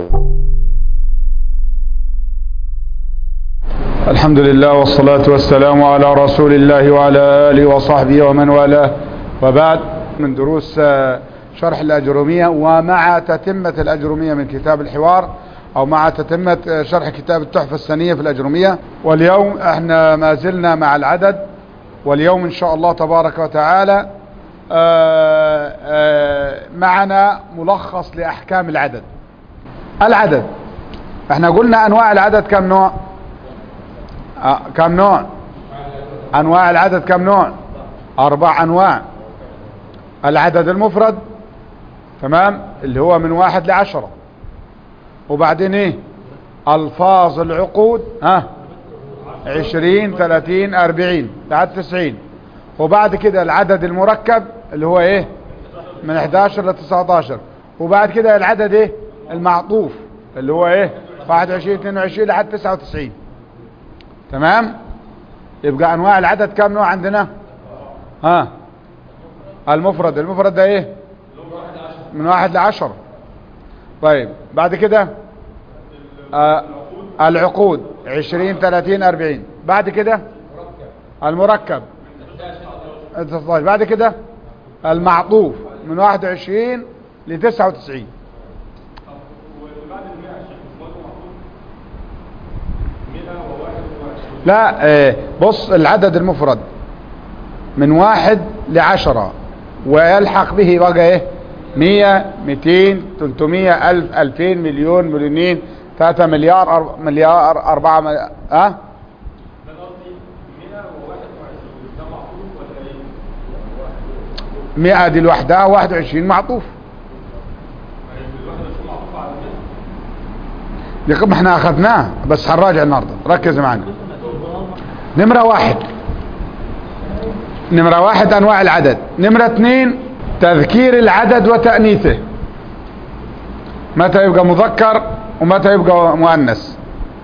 الحمد لله والصلاة والسلام على رسول الله وعلى آله وصحبه ومن والاه وبعد من دروس شرح الأجرومية ومع تتمة الأجرومية من كتاب الحوار أو مع تتمة شرح كتاب التحفة السنية في الأجرومية واليوم احنا ما زلنا مع العدد واليوم إن شاء الله تبارك وتعالى آآ آآ معنا ملخص لأحكام العدد العدد احنا قلنا أنواع العدد كم نوع آه كم نوع أنواع العدد كم نوع أربع أنواع العدد المفرد تمام اللي هو من واحد لعشرة وبعدين ايه الفاظ العقود ها عشرين ثلاثين اربعين لحد تسعين وبعد كده العدد المركب اللي هو ايه من 11 ل 19 وبعد كده العدد ايه المعطوف اللي هو ايه 21 22 لحد 99 تمام يبقى انواع العدد كم نوع عندنا ها المفرد المفرد ده ايه من واحد لعشر طيب بعد كده آه العقود عشرين ثلاثين اربعين بعد كده المركب بعد كده المعطوف من واحد وعشرين لتسعة وتسعين لا آه بص العدد المفرد من واحد لعشرة ويلحق به بقى ايه مية ميتين تلتمية الف الفين مليون مليونين ثلاثة مليار أرب... مليار اربعة مليار اه مئة دي لوحدها واحد وعشرين معطوف دي ما احنا اخذناه بس هنراجع النهارده ركز معنا نمرة واحد نمرة واحد انواع العدد نمرة اثنين تذكير العدد وتأنيثه متى يبقى مذكر ومتى يبقى مؤنث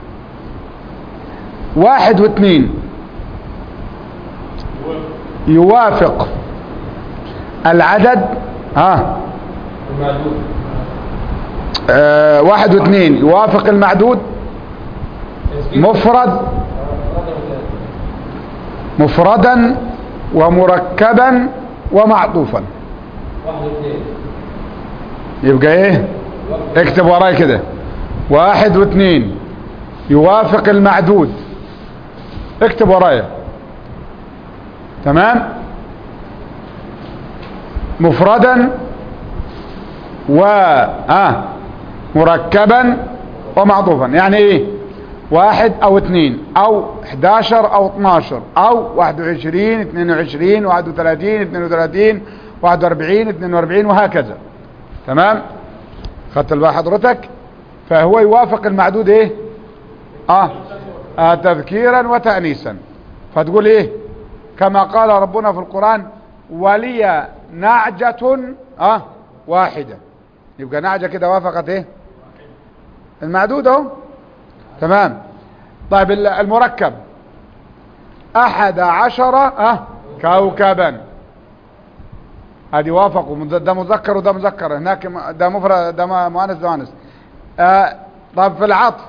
واحد واثنين يوافق العدد ها آه واحد واثنين يوافق المعدود مفرد مفردا ومركبا ومعطوفا يبقى ايه اكتب وراي كده واحد واثنين يوافق المعدود اكتب ورايا تمام مفردا و اه مركبا ومعطوفا يعني ايه واحد او اثنين او احداشر او اتناشر او واحد وعشرين اثنين وعشرين واحد وثلاثين اثنين وثلاثين واحد واربعين اثنين واربعين وهكذا تمام خدت البال حضرتك فهو يوافق المعدود ايه اه, آه تذكيرا وتأنيسا فتقول ايه كما قال ربنا في القرآن ولي نعجة اه واحدة يبقى نعجة كده وافقت ايه المعدود اهو تمام طيب المركب احد عشر اه كوكبا ادي وافقوا ده مذكر وده مذكر هناك ده مفرد ده مؤنث ده مؤنث آه طب في العطف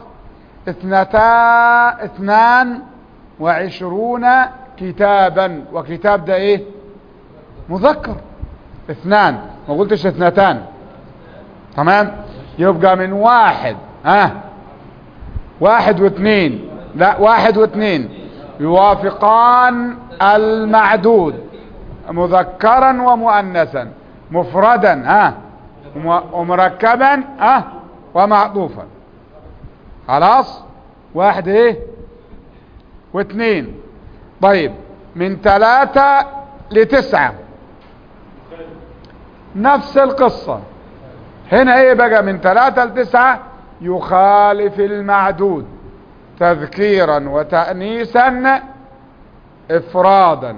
اثنتا اثنان وعشرون كتابا وكتاب ده ايه مذكر اثنان ما قلتش اثنتان تمام يبقى من واحد ها آه واحد واثنين لا واحد واثنين يوافقان المعدود مذكرا ومؤنثا مفردا ها ومركبا ها ومعطوفا خلاص واحد ايه واثنين طيب من ثلاثة لتسعة نفس القصة هنا ايه بقى من ثلاثة لتسعة يخالف المعدود تذكيرا وتأنيسا افرادا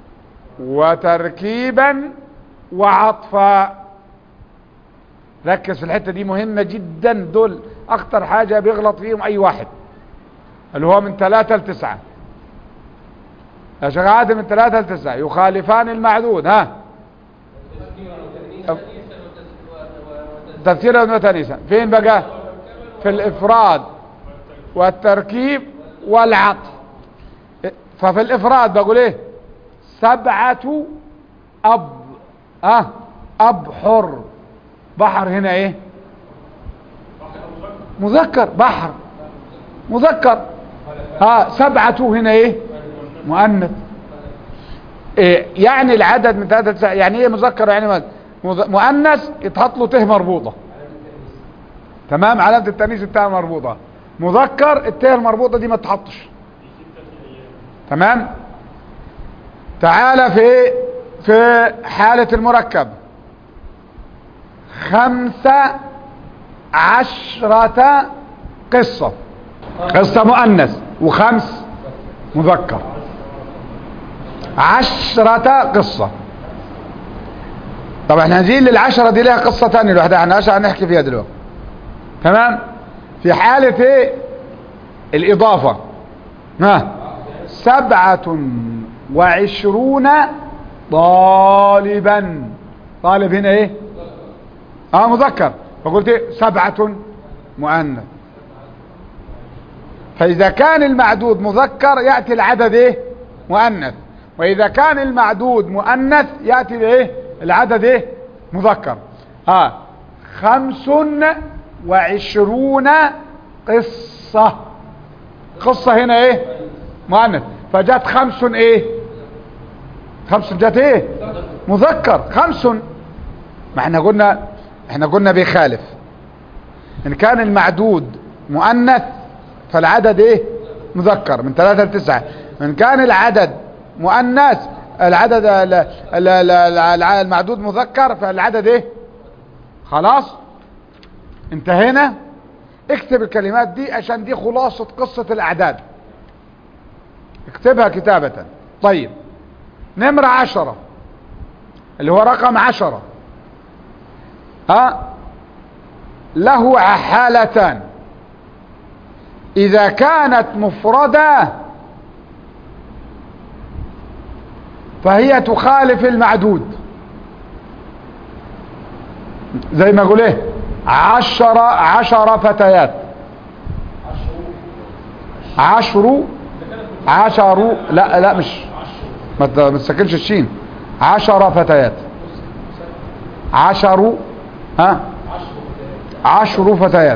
وتركيبا وعطفا ركز في الحتة دي مهمة جدا دول اخطر حاجة بيغلط فيهم اي واحد اللي هو من ثلاثة لتسعة يا شيخ عادل من ثلاثة لتسعة يخالفان المعدود ها تذكيرا وتأنيسا فين بقى في الافراد والتركيب والعطف ففي الافراد بقول ايه سبعة اب اه ابحر بحر هنا ايه مذكر بحر مذكر ها سبعة هنا ايه مؤنث إيه يعني العدد من ثلاثة تسعة يعني ايه مذكر يعني مؤنث مذ- مؤنث يتحط له ته مربوطة تمام علامة التانيث التاء مربوطة مذكر التاء المربوطة دي ما تحطش تمام تعالى في في حالة المركب خمسة عشرة قصة قصة مؤنث وخمس مذكر عشرة قصة طب احنا هنجي للعشرة دي لها قصة تانية لوحدها احنا عشان نحكي فيها دلوقتي تمام في حالة ايه الاضافة ها سبعة وعشرون طالبا طالب هنا ايه اه مذكر فقلت ايه سبعة مؤنث فاذا كان المعدود مذكر يأتي العدد ايه مؤنث واذا كان المعدود مؤنث يأتي ايه العدد ايه مذكر اه خمس وعشرون قصة قصة هنا ايه مؤنث فجت خمس ايه خمس جت ايه مذكر خمس ما احنا قلنا احنا قلنا بيخالف ان كان المعدود مؤنث فالعدد ايه مذكر من ثلاثة لتسعة ان كان العدد مؤنث العدد ال- ال- ال- ال- المعدود مذكر فالعدد ايه خلاص انتهينا اكتب الكلمات دي عشان دي خلاصة قصة الاعداد اكتبها كتابة طيب نمرة عشرة اللي هو رقم عشرة ها له حالتان اذا كانت مفردة فهي تخالف المعدود زي ما اقول ايه عشر عشر فتيات عشر عشر لا لا مش ما ت- ما تسكنش الشين عشر فتيات عشر ها عشر فتيات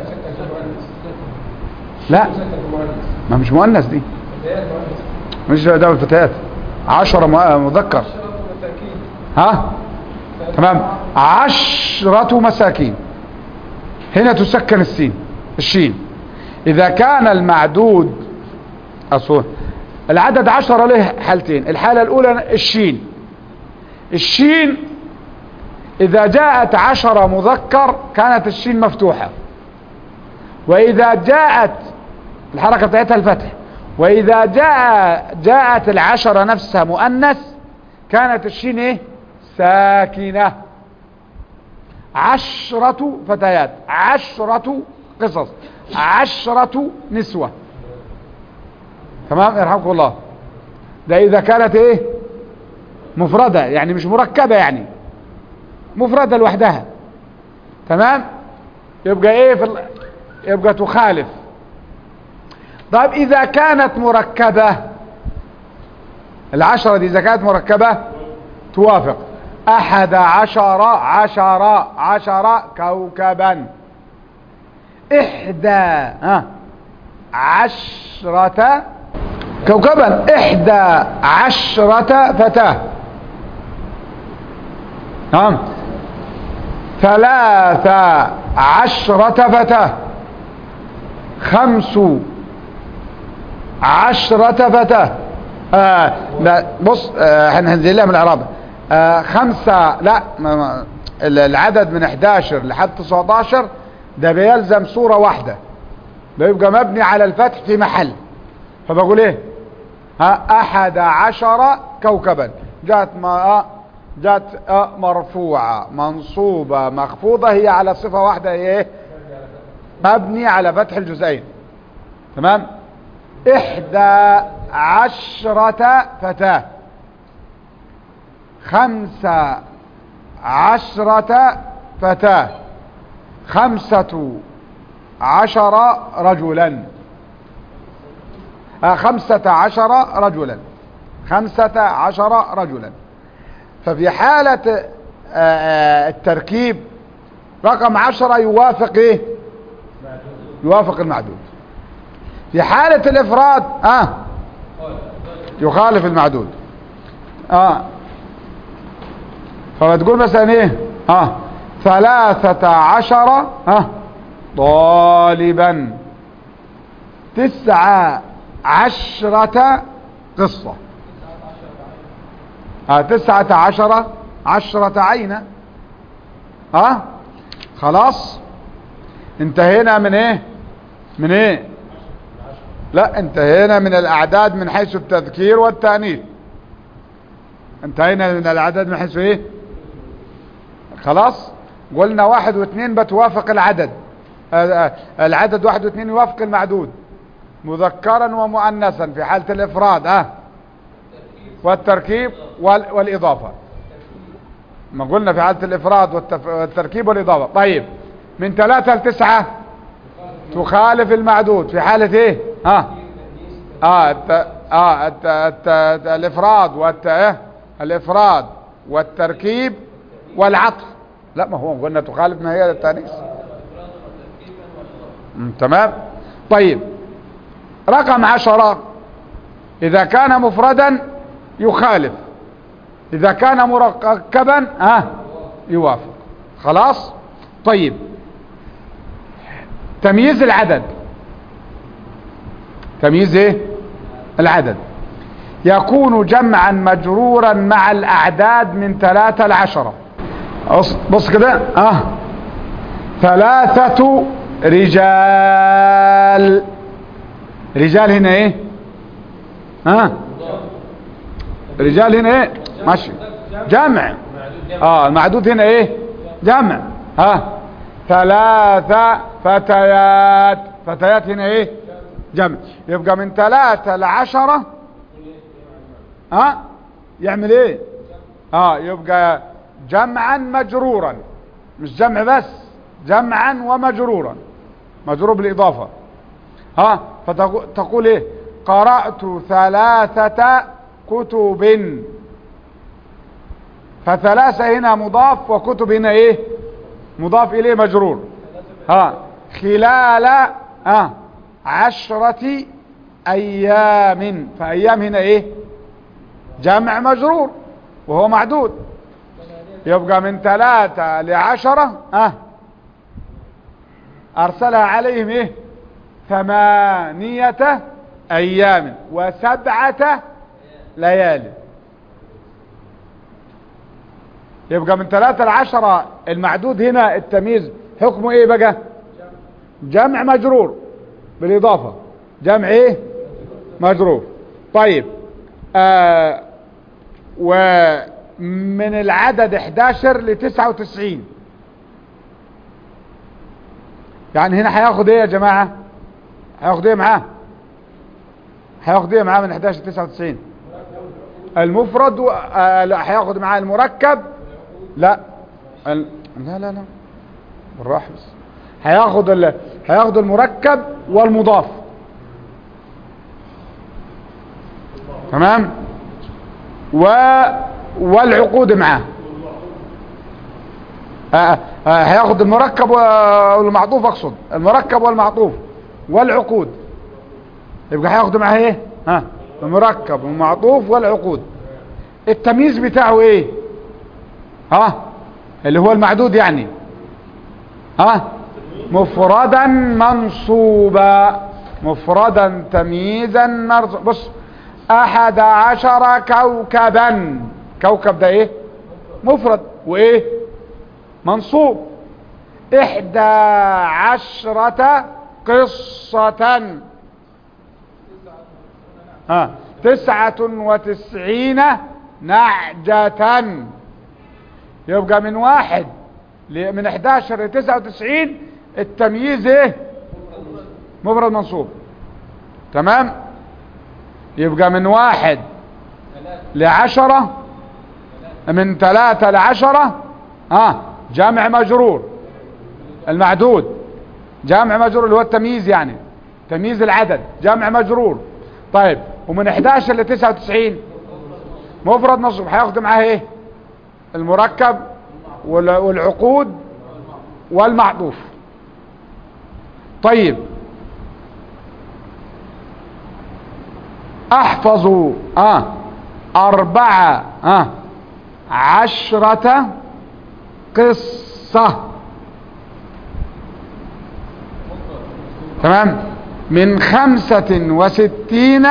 لا ما مش مؤنث دي مش ده الفتيات عشرة مؤ- مذكر ها تمام عشرة مساكين هنا تسكن السين الشين اذا كان المعدود اصول العدد عشرة له حالتين الحالة الاولى الشين الشين اذا جاءت عشرة مذكر كانت الشين مفتوحة واذا جاءت الحركة بتاعتها الفتح واذا جاء جاءت العشرة نفسها مؤنث كانت الشين ايه ساكنة عشرة فتيات عشرة قصص عشرة نسوة تمام يرحمكم الله ده اذا كانت ايه مفردة يعني مش مركبة يعني مفردة لوحدها تمام يبقى ايه في ال... يبقى تخالف طيب اذا كانت مركبة العشرة دي اذا كانت مركبة توافق احد عشر عشر عشر كوكبا احدى ها عشرة كوكبا احدى عشرة فتاة نعم ثلاثة عشرة فتاة خمس عشرة فتاة آه لا بص آه هننزل لها من العرب آه خمسة لا ما ما العدد من 11 لحد 19 ده بيلزم صورة واحدة بيبقى مبني على الفتح في محل فبقول ايه ها احد عشر كوكبا جاءت ما جاءت مرفوعة منصوبة مخفوضة هي على صفة واحدة هي ايه مبني على فتح الجزئين تمام احدى عشرة فتاة خمسة عشرة فتاة خمسة عشر رجلا آه خمسة عشر رجلا خمسة عشر رجلا ففي حالة آه التركيب رقم عشرة يوافق ايه يوافق المعدود في حالة الافراد اه يخالف المعدود اه فبتقول مثلا ايه اه ثلاثة عشر اه طالبا تسعة عشرة قصة آه تسعة عشرة عشرة عينة اه خلاص انتهينا من ايه من ايه لا انتهينا من الاعداد من حيث التذكير والتأنيث انتهينا من الاعداد من حيث ايه خلاص قلنا واحد واثنين بتوافق العدد العدد واحد واثنين يوافق المعدود مذكرا ومؤنثا في حالة الافراد اه والتركيب وال... والاضافة ما قلنا في حالة الافراد والتف... والتركيب والاضافة طيب من ثلاثة لتسعة تخالف المعدود في حالة ايه ها اه الت... اه الت... الت... الت... الافراد والت... اه الافراد والتركيب والعطف لا ما هو قلنا تخالف ما هي التانيث تمام طيب رقم عشرة اذا كان مفردا يخالف اذا كان مركبا ها آه يوافق خلاص طيب تمييز العدد تمييز ايه العدد يكون جمعا مجرورا مع الاعداد من ثلاثة لعشرة بص كده اه ثلاثة رجال رجال هنا ايه ها آه. رجال هنا ايه ماشي جمع اه المعدود هنا ايه جمع ها آه. ثلاثة فتيات فتيات هنا ايه جمع يبقى من ثلاثة لعشرة ها آه؟ يعمل ايه اه يبقى جمعا مجرورا مش جمع بس جمعا ومجرورا مجرور بالاضافة ها فتقول ايه قرأت ثلاثة كتب فثلاثة هنا مضاف وكتب هنا ايه مضاف اليه مجرور ها خلال ها عشرة ايام فايام هنا ايه جمع مجرور وهو معدود يبقى من ثلاثة لعشرة اه ارسلها عليهم ايه ثمانية ايام وسبعة ليالي يبقى من ثلاثة لعشرة المعدود هنا التمييز حكمه ايه بقى جمع مجرور بالاضافة جمع ايه مجرور طيب آه ومن العدد 11 ل 99 يعني هنا هياخد ايه يا جماعة هياخد ايه معاه هياخد ايه معاه من 11 ل 99 المفرد و... آه لا هياخد معاه المركب لا ال... لا لا لا بالراحه بس هياخد ال... هياخد المركب والمضاف تمام و والعقود معاه آه آه هياخد المركب والمعطوف اقصد المركب والمعطوف والعقود يبقى هياخد معاه ايه ها المركب والمعطوف والعقود التمييز بتاعه ايه ها اللي هو المعدود يعني ها مفردا منصوبا مفردا تمييزا مرصوبا بص احد عشر كوكبا كوكب ده ايه مفرد وايه منصوب احدى عشرة قصة ها تسعة وتسعين نعجة يبقى من واحد من 11 ل 99 التمييز ايه مفرد منصوب تمام يبقى من واحد لعشرة من ثلاثة لعشرة اه جمع مجرور المعدود جمع مجرور اللي هو التمييز يعني تمييز العدد جمع مجرور طيب ومن 11 ل 99 مفرد منصوب هياخد معاه ايه المركب وال- والعقود والمعطوف طيب احفظوا اه اربعة اه عشرة قصة تمام من خمسة وستين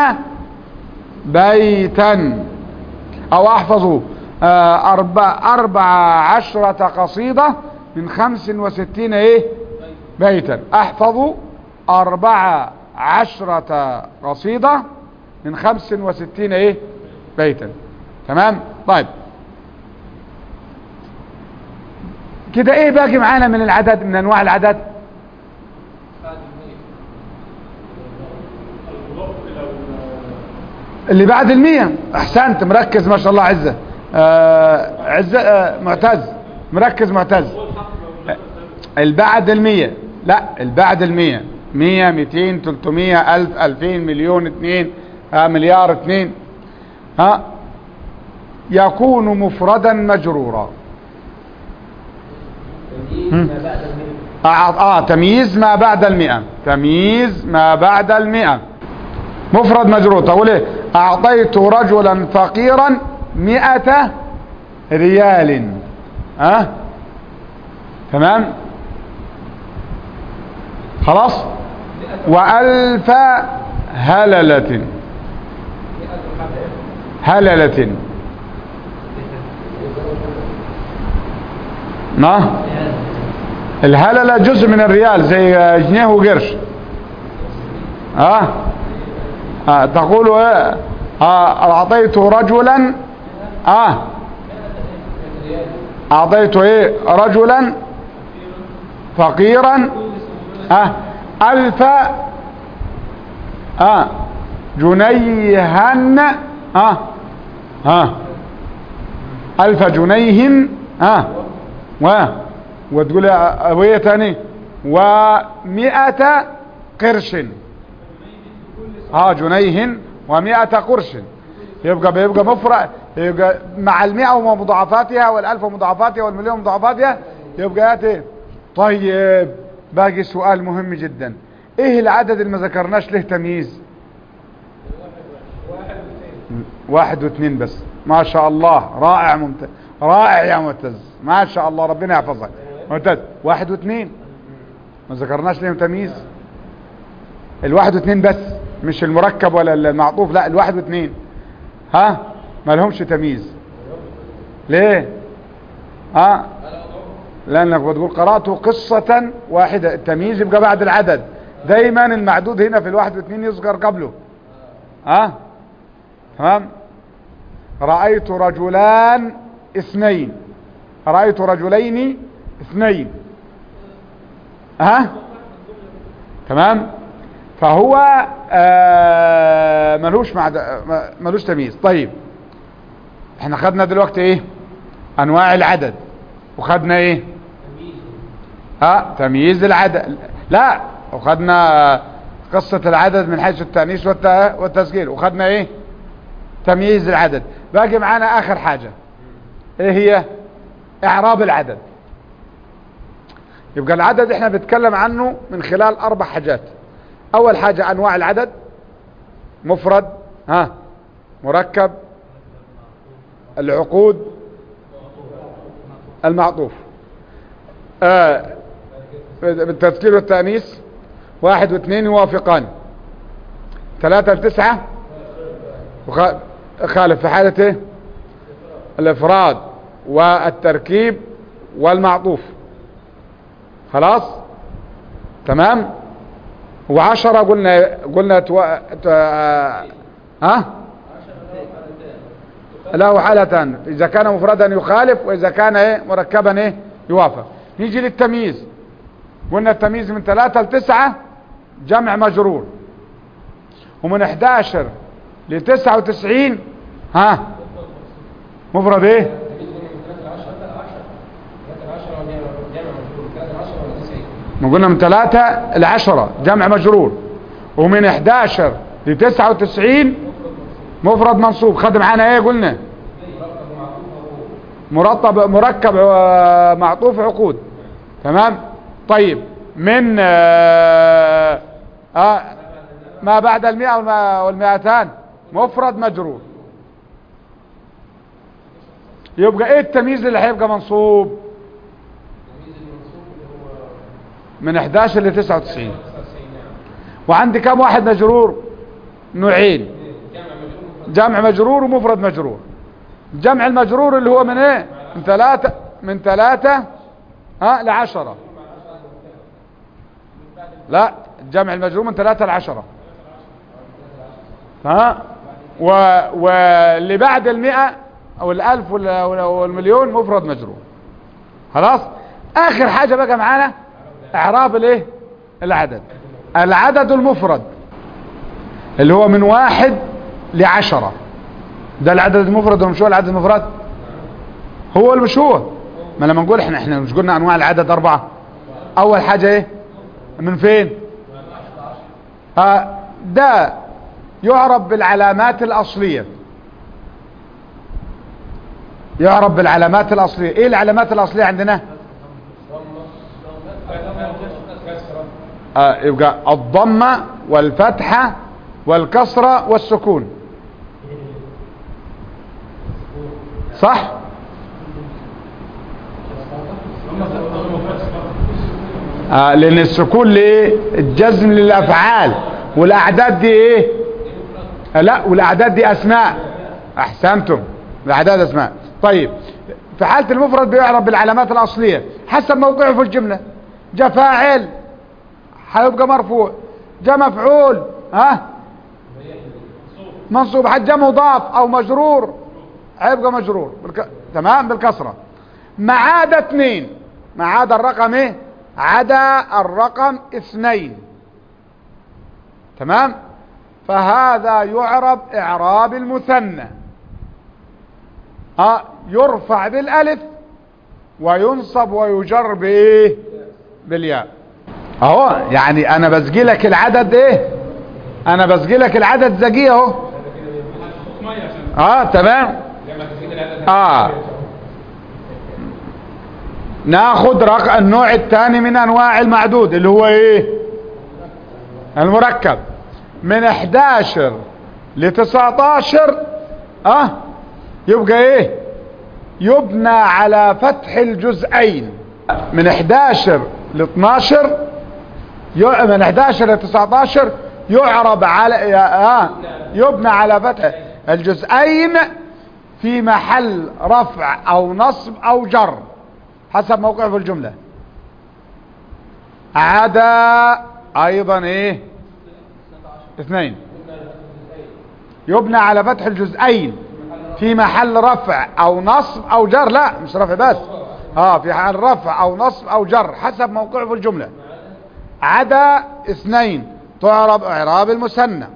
بيتا او احفظوا آه، اربع, اربع عشرة قصيدة من خمس وستين ايه بيتا احفظوا اربع عشرة قصيدة من خمس وستين ايه بيتا تمام طيب كده ايه باقي معانا من العدد من انواع العدد اللي بعد المية احسنت مركز ما شاء الله عزة آه عزة آه معتز مركز معتز آه، البعد المية لا البعد المية مية ميتين تلتمية الف الفين مليون اتنين آه مليار اتنين ها يكون مفردا مجرورا تمييز ما بعد المئة آه, اه تمييز ما بعد المئة تمييز ما بعد المئة مفرد مجرور تقول ايه اعطيت رجلا فقيرا مئة ريال ها أه؟ تمام خلاص والف هللة هللة ما الهللة جزء من الريال زي جنيه وقرش ها آه. آه. تقول ايه آه. اعطيت رجلا اه اعطيت ايه رجلا فقيرا اه الف اه جنيها اه اه الف جنيه اه و وتقول وهي تاني ومئة قرش اه جنيه ومئة قرش يبقى بيبقى مفرق يبقى مع المئة ومضاعفاتها والالف ومضاعفاتها والمليون ومضاعفاتها يبقى ياتي طيب باقي سؤال مهم جدا ايه العدد اللي ما ذكرناش له تمييز واحد واثنين بس ما شاء الله رائع ممتاز رائع يا معتز ما شاء الله ربنا يحفظك معتز واحد واثنين ما ذكرناش لهم تمييز الواحد واثنين بس مش المركب ولا المعطوف لا الواحد واثنين ها ما لهمش تمييز ليه ها لانك بتقول قرأت قصة واحدة التمييز يبقى بعد العدد دايما المعدود هنا في الواحد واثنين يذكر قبله ها تمام رأيت رجلان اثنين رأيت رجلين اثنين ها تمام فهو آه ملوش معد... ملوش تمييز طيب احنا خدنا دلوقتي ايه انواع العدد وخدنا ايه اه تمييز العدد لا وخدنا قصة العدد من حيث التأنيث والت... والتسجيل وخدنا ايه تمييز العدد باقي معانا اخر حاجة ايه هي اعراب العدد يبقى العدد احنا بنتكلم عنه من خلال اربع حاجات اول حاجة انواع العدد مفرد ها مركب العقود المعطوف آه بالتذكير والتأنيث واحد واثنين يوافقان ثلاثة لتسعة خالف في حالة ايه الافراد والتركيب والمعطوف خلاص تمام وعشرة قلنا قلنا تو... تو... ها له حالتان اذا كان مفردا يخالف واذا كان ايه مركبا ايه يوافق نيجي للتمييز قلنا التمييز من ثلاثة لتسعة جمع مجرور ومن 11 ل 99 ها مفرد ايه ما قلنا من ثلاثة لعشرة جمع مجرور ومن 11 ل 99 مفرد منصوب خد معانا ايه قلنا مرتب مركب آه، معطوف عقود تمام طيب من آه آه ما بعد المئة والما- والمئتان مفرد مجرور يبقى ايه التمييز اللي هيبقى منصوب من 11 ل 99 وعندي كم واحد مجرور نوعين جمع مجرور ومفرد مجرور جمع المجرور اللي هو من ايه من ثلاثة من ثلاثة ها لعشرة لا جمع المجرور من ثلاثة لعشرة ها و... واللي بعد المئة او الالف وال- وال- والمليون مفرد مجرور خلاص اخر حاجة بقى معانا اعراب الايه العدد العدد المفرد اللي هو من واحد لعشرة ده العدد المفرد ولا مش هو العدد المفرد هو ولا مش هو ما لما نقول احنا احنا مش قلنا انواع العدد اربعة اول حاجة ايه من فين ها ده يعرف بالعلامات الاصلية يعرف بالعلامات الاصلية ايه العلامات الاصلية عندنا آه يبقى الضمة والفتحة والكسرة والسكون صح آه لان السكون ليه الجزم للافعال والاعداد دي ايه آه لا والاعداد دي اسماء احسنتم الاعداد اسماء طيب في حالة المفرد بيعرف بالعلامات الاصلية حسب موقعه في الجملة جاء فاعل هيبقى مرفوع جاء مفعول ها منصوب حد جاء مضاف او مجرور هيبقى مجرور بالك... تمام بالكسرة ما عدا اثنين ما عدا الرقم ايه عدا الرقم اثنين تمام فهذا يعرب اعراب المثنى ها يرفع بالالف وينصب ويجر بايه بالياء اهو يعني انا بسجي لك العدد ايه انا بسجي لك العدد زجي اهو اه تمام اه ناخد رق... النوع الثاني من انواع المعدود اللي هو ايه المركب من 11 ل 19 اه يبقى ايه يبنى على فتح الجزئين من 11 ل 12 ي- من 11 ل 19 يعرب على آه يبنى على فتح الجزئين في محل رفع او نصب او جر حسب موقعه في الجملة عدا ايضا ايه اثنين يبنى على فتح الجزئين في محل رفع او نصب او جر لا مش رفع بس اه في حال رفع او نصب او جر حسب موقعه في الجملة عدا اثنين تعرب اعراب المثنى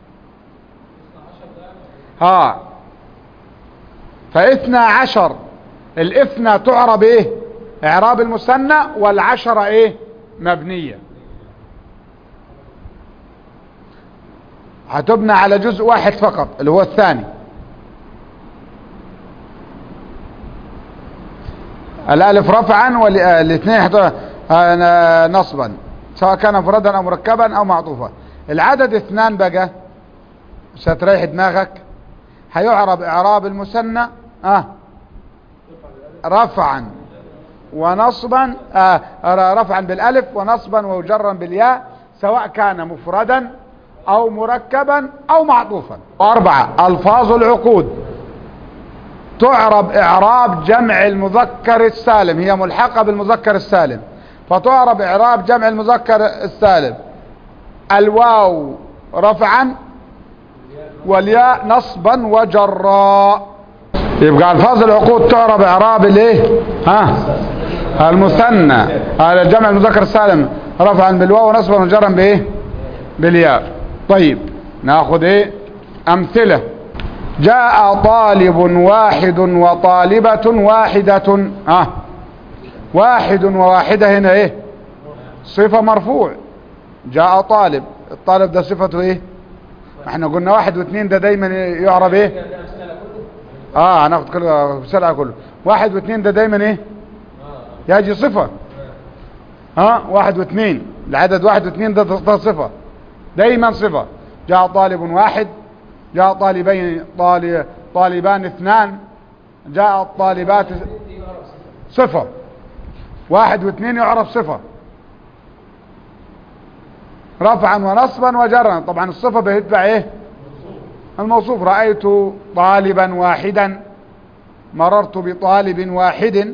ها فاثنى عشر الاثنى تعرب ايه اعراب المثنى والعشرة ايه مبنية هتبنى على جزء واحد فقط اللي هو الثاني الالف رفعا والاثنين هت- آه، نصبا سواء كان مفردا او مركبا او معطوفا العدد اثنان بقى مش هتريح دماغك هيعرب اعراب المثنى اه رفعا ونصبا آه رفعا بالالف ونصبا وجرا بالياء سواء كان مفردا او مركبا او معطوفا اربعة الفاظ العقود تعرب اعراب جمع المذكر السالم هي ملحقة بالمذكر السالم فتعرب اعراب جمع المذكر السالم الواو رفعا والياء نصبا وجرا يبقى الفاظ العقود تعرب اعراب الايه ها المثنى على جمع المذكر السالم رفعا بالواو ونصبا وجرا بايه بالياء طيب ناخذ ايه امثله جاء طالب واحد وطالبة واحدة ها واحد وواحدة هنا ايه صفة مرفوع جاء طالب الطالب ده صفته ايه احنا قلنا واحد واثنين ده دايما يعرب ايه ده أمثلة كله اه هناخد كل سلعة كله واحد واثنين ده دايما ايه يجي صفة ها واحد واثنين العدد واحد واثنين ده, ده صفة دايما صفة جاء طالب واحد جاء طالبين طالب طالبان اثنان جاء الطالبات صفة واحد واثنين يعرف صفة رفعا ونصبا وجرا طبعا الصفة بيتبع ايه الموصوف رأيت طالبا واحدا مررت بطالب واحد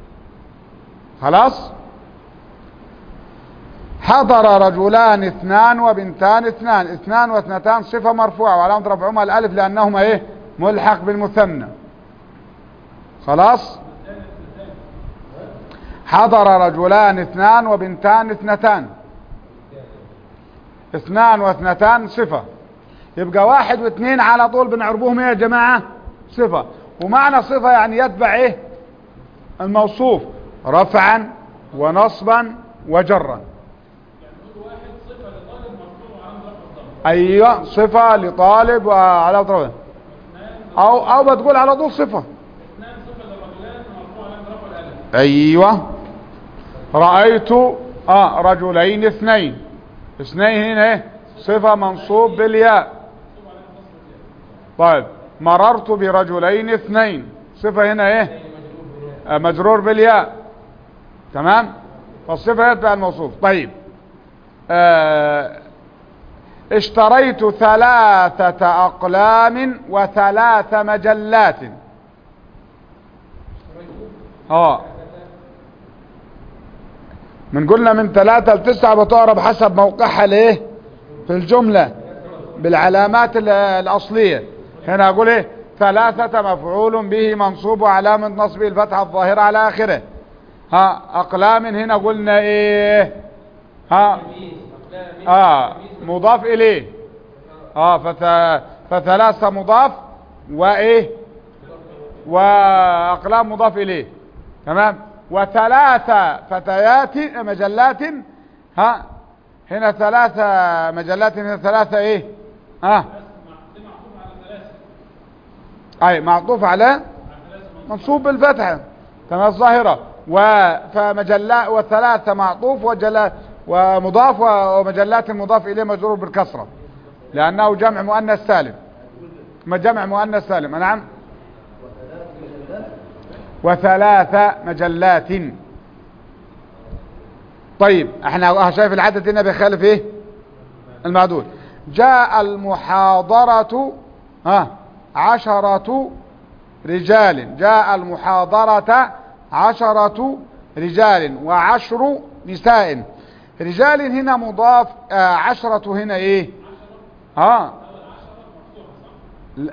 خلاص حضر رجلان اثنان وبنتان اثنان اثنان واثنتان صفة مرفوعة وعلامة رفعهما الالف لانهما ايه ملحق بالمثنى خلاص حضر رجلان اثنان وبنتان اثنتان اثنان واثنتان صفة يبقى واحد واثنين على طول بنعربوهم ايه يا جماعة صفة ومعنى صفة يعني يتبع ايه الموصوف رفعا ونصبا وجرا ايوه صفة لطالب وعلى طول او او بتقول على طول صفة ايوه رأيت اه رجلين اثنين اثنين هنا ايه صفة منصوب بالياء طيب مررت برجلين اثنين صفة هنا ايه آه، مجرور بالياء تمام فالصفة يتبع الموصوف طيب آه اشتريت ثلاثة أقلام وثلاث مجلات اه من قلنا من ثلاثة لتسعة بتعرب حسب موقعها ليه في الجملة بالعلامات ال- الأصلية هنا أقول ايه ثلاثة مفعول به منصوب وعلامة نصبه الفتحة الظاهرة على آخره ها أقلام هنا قلنا ايه ها اه مضاف اليه اه فث... فثلاثة مضاف وايه واقلام مضاف اليه تمام وثلاثة فتيات مجلات ها هنا ثلاثة مجلات هنا ثلاثة ايه ها اي معطوف على منصوب بالفتحة تمام الظاهرة و فمجلات وثلاثة معطوف وجلا ومضاف و- ومجلات مضاف اليه مجرور بالكسرة لانه جمع مؤنث سالم ما جمع مؤنث سالم نعم وثلاث مجلات طيب احنا شايف العدد هنا بيخالف ايه المعدود جاء المحاضرة ها عشرة رجال جاء المحاضرة عشرة رجال وعشر نساء رجال هنا مضاف آه عشرة هنا ايه ها لا.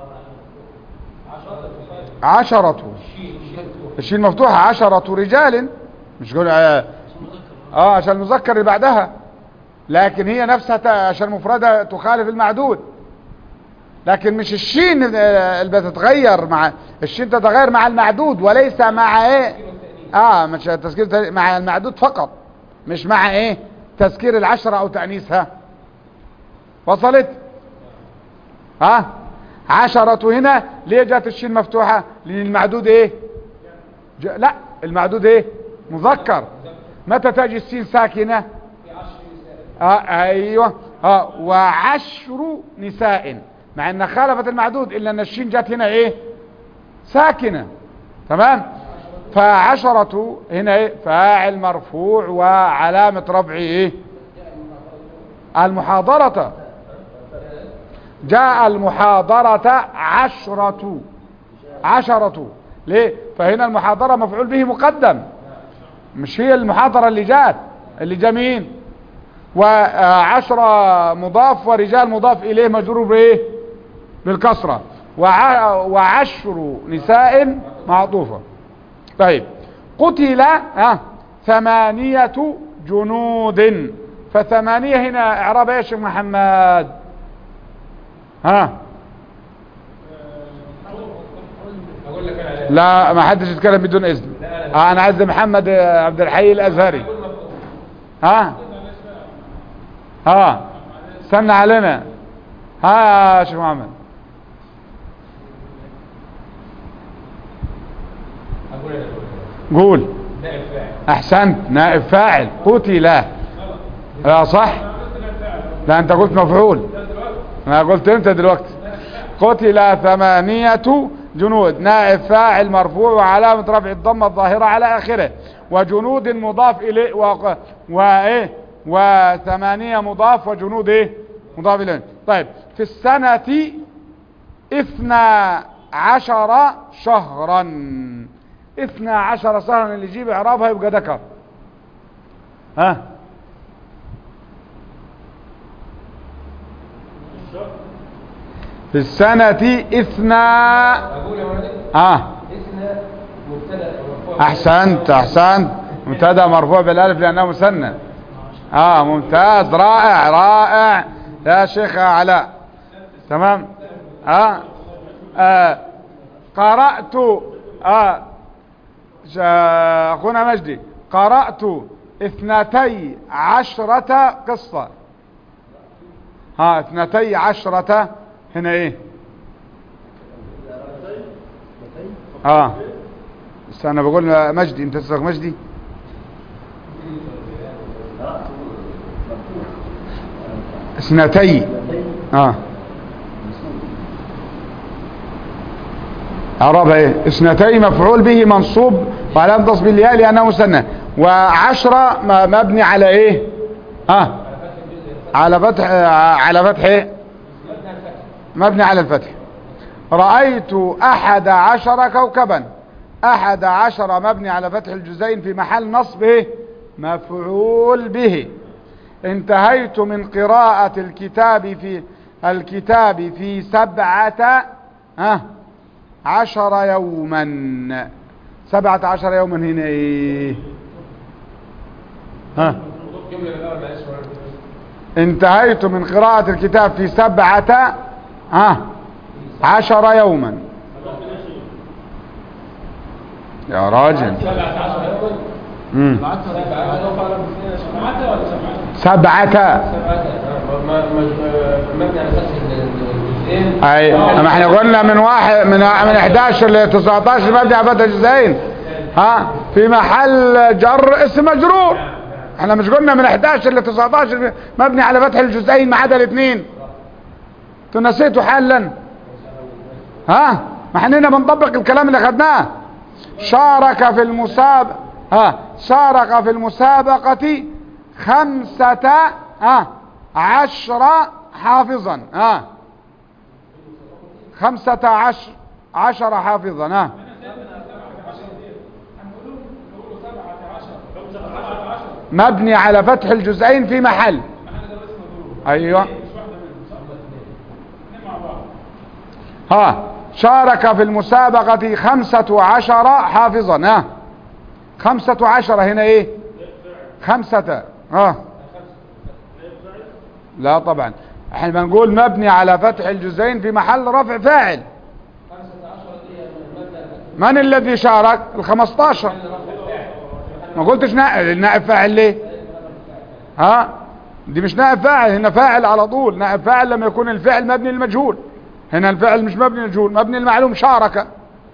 عشرة الشين مفتوحة عشرة رجال مش قول اه آه، عشان المذكر اللي بعدها لكن هي نفسها ت- عشان مفردة تخالف المعدود لكن مش الشين آه، اللي بتتغير مع الشين تتغير مع المعدود وليس مع ايه اه مش تذكير مع المعدود فقط مش مع ايه تذكير العشرة او تأنيسها وصلت ها عشرة هنا ليه جات الشين مفتوحة لان المعدود ايه ج... لا المعدود ايه مذكر متى تجي السين ساكنة آه ايوه اه وعشر نساء مع ان خالفت المعدود الا ان الشين جات هنا ايه ساكنة تمام فعشرة هنا ايه فاعل مرفوع وعلامة رفعه ايه المحاضرة جاء المحاضرة عشرة عشرة ليه فهنا المحاضرة مفعول به مقدم مش هي المحاضرة اللي جات اللي جا مين وعشرة مضاف ورجال مضاف إليه مجرور بإيه بالكسرة وع... وعشر نساء معطوفة طيب قتل ها ثمانية جنود فثمانية هنا اعراب ايش يا محمد ها اقول لك انا لا ما حدش يتكلم بدون اذن آه انا عايز محمد عبد الحي الازهري ها ها استنى علينا ها يا شيخ محمد اقول انا أقول. قول نائب فاعل احسنت نائب فاعل قتل لا صح لا انت قلت مفعول انا قلت انت دلوقتي قتل ثمانية جنود نائب فاعل مرفوع وعلامة رفع الضمة الظاهرة على اخره وجنود مضاف اليه و... وايه وثمانية مضاف وجنود ايه مضاف اليه طيب في السنة اثنا عشر شهرا اثنا عشر شهرا اللي يجيب اعرابها يبقى ذكر ها في السنة اثنا اقول يا ولد اه اسم مبتدا مرفوع احسنت احسنت مبتدا مرفوع بالالف لانه مثنى اه ممتاز رائع رائع يا شيخ علاء تمام اه, آه. قرأت آه. ش- اخونا مجدي قرأت اثنتي عشرة قصة ها اثنتي عشرة هنا ايه اه بس انا بقول مجدي انت تصدق مجدي اثنتي اه اعرابها ايه اثنتي مفعول به منصوب وعلامة نصب الياء لانه مثنى وعشرة م- مبني على ايه اه على فتح آه، على فتح ايه مبني على الفتح رأيت أحد عشر كوكبا أحد عشر مبني على فتح الجزئين في محل نصب إيه؟ مفعول به انتهيت من قراءة الكتاب في الكتاب في سبعة ها عشر يوما سبعة عشر يوما هنا ايه ها جمله من الاول معلش انتهيت من قراءة الكتاب في سبعة ها عشر يوما يا راجل سبعة عشر يوما مم. سبعة عشر سبعة ولا سبعة؟ سبعة سبعة آه، ما- ما- مبني على فتح الجزئين اي ما احنا قلنا من واحد من من 11 ل 19 مبني على فتح الجزئين ها في محل جر اسم مجرور احنا مش قلنا من 11 ل 19 مبني على فتح الجزئين ما عدا الاثنين انتوا نسيتوا حالا ها ما احنا هنا بنطبق الكلام اللي خدناه شارك في المسابقة ها شارك في المسابقة خمسة ها عشر حافظا ها خمسة عشر عشر حافظا ها مبني على فتح الجزئين في محل ايوه ها شارك في المسابقة خمسة عشر حافظا ها خمسة عشر هنا ايه خمسة ها لا طبعا احنا بنقول مبني على فتح الجزئين في محل رفع فاعل من الذي شارك الخمستاشر ما قلتش نائب نائب فاعل ليه ها دي مش نائب فاعل هنا فاعل على طول نائب فاعل لما يكون الفعل مبني للمجهول هنا الفعل مش مبني للمجهول مبني المعلوم شارك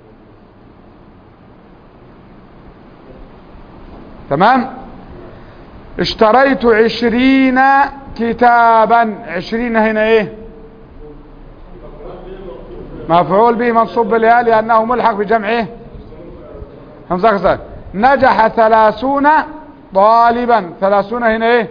تمام اشتريت عشرين كتابا عشرين هنا ايه مفعول به منصوب بالياء لانه ملحق بجمع ايه همزه كسر نجح ثلاثون طالبا ثلاثون هنا ايه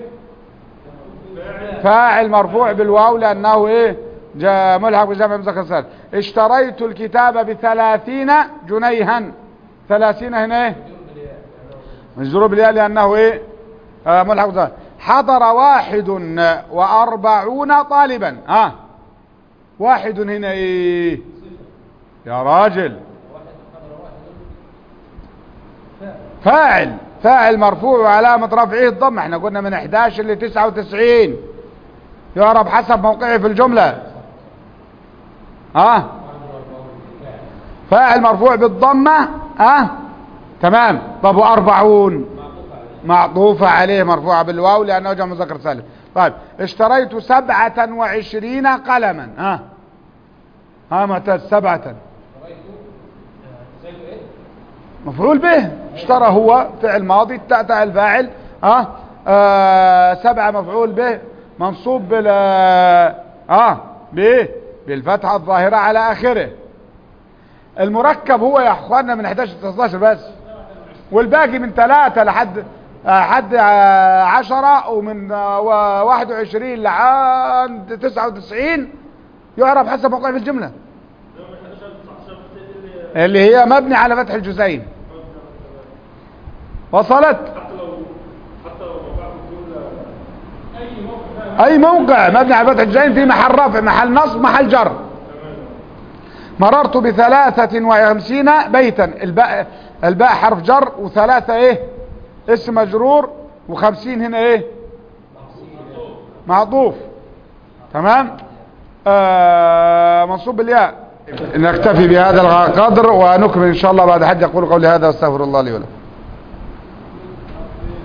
فاعل مرفوع بالواو لانه ايه جاء ملحق بجمع همزه كسر اشتريت الكتاب بثلاثين جنيها ثلاثين هنا ايه مجرور بالياء لانه ايه آه ملحق بجمع حضر واحد واربعون طالبا ها آه. واحد هنا ايه يا راجل فاعل فاعل مرفوع وعلامة رفعه الضم احنا قلنا من 11 ل 99 يعرف حسب موقعه في الجملة ها فاعل مرفوع بالضمة ها تمام طب واربعون معطوفة عليه مرفوعة بالواو لأنه جمع مذكر سالم طيب اشتريت سبعة وعشرين قلما ها ها معتز سبعة زيد ايه مفعول به اشترى هو فعل ماضي التاء تاء الفاعل ها آه سبعة مفعول به منصوب بال اه بايه بالفتحة الظاهرة على اخره المركب هو يا اخواننا من 11 ل 13 بس والباقي من ثلاثة لحد آه، حد آه، عشرة ومن آه، و- واحد وعشرين لحد تسعة وتسعين يعرف حسب موقع في الجملة اللي هي مبني على فتح الجزئين وصلت اي موقع مبني على فتح الجزئين في محل رفع محل نصب محل جر مررت بثلاثة وخمسين بيتا الباء الباء حرف جر وثلاثة ايه اسم مجرور وخمسين هنا ايه معطوف تمام آه منصوب بالياء نكتفي بهذا القدر ونكمل ان شاء الله بعد حد يقول قولي هذا واستغفر الله لي ولكم